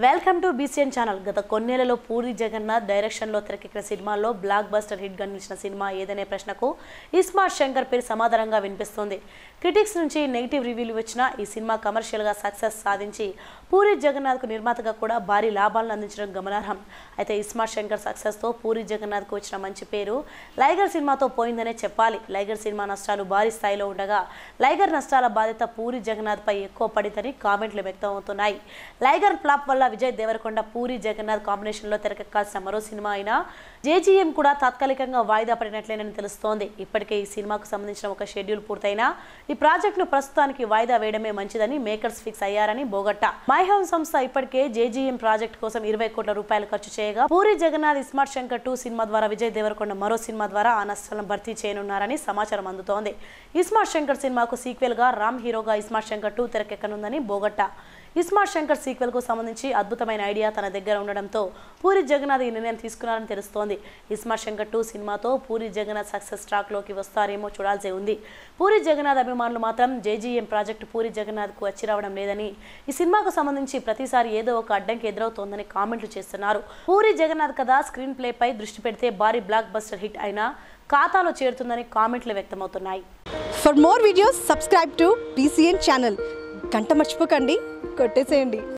welcome to BCN channel గత కొన్నేళ్లలో పూరి జగన్నాథ్ డైరెక్షన్లో తెరకెక్కిన సినిమాల్లో బ్లాక్ బస్టర్ హిట్గా నిలిచిన సినిమా ఏదనే ప్రశ్నకు ఇస్మార్ట్ శంకర్ పేరు సమాధానంగా వినిపిస్తుంది క్రిటిక్స్ నుంచి నెగిటివ్ రివ్యూలు వచ్చిన ఈ సినిమా కమర్షియల్గా సక్సెస్ సాధించి పూరి జగన్నాథ్కు నిర్మాతగా కూడా భారీ లాభాలను అందించడం గమనార్హం అయితే ఇస్మార్ట్ శంకర్ సక్సెస్తో పూరి జగన్నాథ్కు వచ్చిన మంచి పేరు లైగర్ సినిమాతో పోయిందనే చెప్పాలి లైగర్ సినిమా నష్టాలు భారీ స్థాయిలో ఉండగా లైగర్ నష్టాల బాధ్యత పూరి జగన్నాథ్పై ఎక్కువ పడిందని కామెంట్లు వ్యక్తమవుతున్నాయి లైగర్ ఫ్లాప్ వల్ల విజయ్ దేవరకొండ పూరి జగన్నాథ్ కాంబినేషన్లో తెరకెక్కాల్సిన మరో సినిమా అయినా జేజీఎం కూడా తాత్కాలికంగా వాయిదా పడినట్లేనని తెలుస్తోంది ఇప్పటికే ఈ సినిమాకు సంబంధించిన ఒక షెడ్యూల్ పూర్తయినా ఈ ప్రాజెక్టును ప్రస్తుతానికి వాయిదా వేయడమే మంచిదని మేకర్స్ ఫిక్స్ అయ్యారని బోగట్ట మై హోమ్ సంస్థ ఇప్పటికే జేజీఎం ప్రాజెక్ట్ కోసం ఇరవై కోట్ల రూపాయలు ఖర్చు చేయగా పూరి జగన్నాథ్ ఇస్మార్ట్ శంకర్ టూ సినిమా ద్వారా విజయ్ దేవరకొండ మరో సినిమా ద్వారా ఆ నష్టాలను భర్తీ చేయనున్నారని సమాచారం అందుతోంది ఇస్మార్ట్ శంకర్ సినిమాకు సీక్వెల్ గా రామ్ హీరోగా ఇస్మార్ట్ శంకర్ టూ తెరకెక్కనుందని బోగట్ట ఇస్మార్ట్ శంకర్ సీక్వెల్ కు సంబంధించి అద్భుతమైన ఐడియా తన దగ్గర ఉండడంతో పూరి జగన్నాథ్ ఈ నిర్ణయం తీసుకున్నారని తెలుస్తోంది ఇస్మార్ట్ శంకర్ టూ సినిమాతో పూరి జగన్నాథ్ సక్సెస్ ట్రాక్ లోకి వస్తారేమో చూడాల్సి ఉంది పూరి జగన్నాథ్ అభిమానులు మాత్రం జేజీఎం ప్రాజెక్టు పూరి జగన్నాథ్ కు వచ్చి రావడం లేదని ఈ సినిమాకు సంబంధించి ప్రతిసారి ఏదో ఒక అడ్డంకి ఎదురవుతోందని కామెంట్లు చేస్తున్నారు పూరి జగన్నాథ్ కథ స్క్రీన్ ప్లే పై దృష్టి పెడితే భారీ బ్లాక్ బస్టర్ హిట్ అయినా ఖాతాలో చేరుతుందని కామెంట్లు వ్యక్తమవుతున్నాయి for more videos subscribe to BCN channel గంట మర్చిపోకండి కొట్టేసేయండి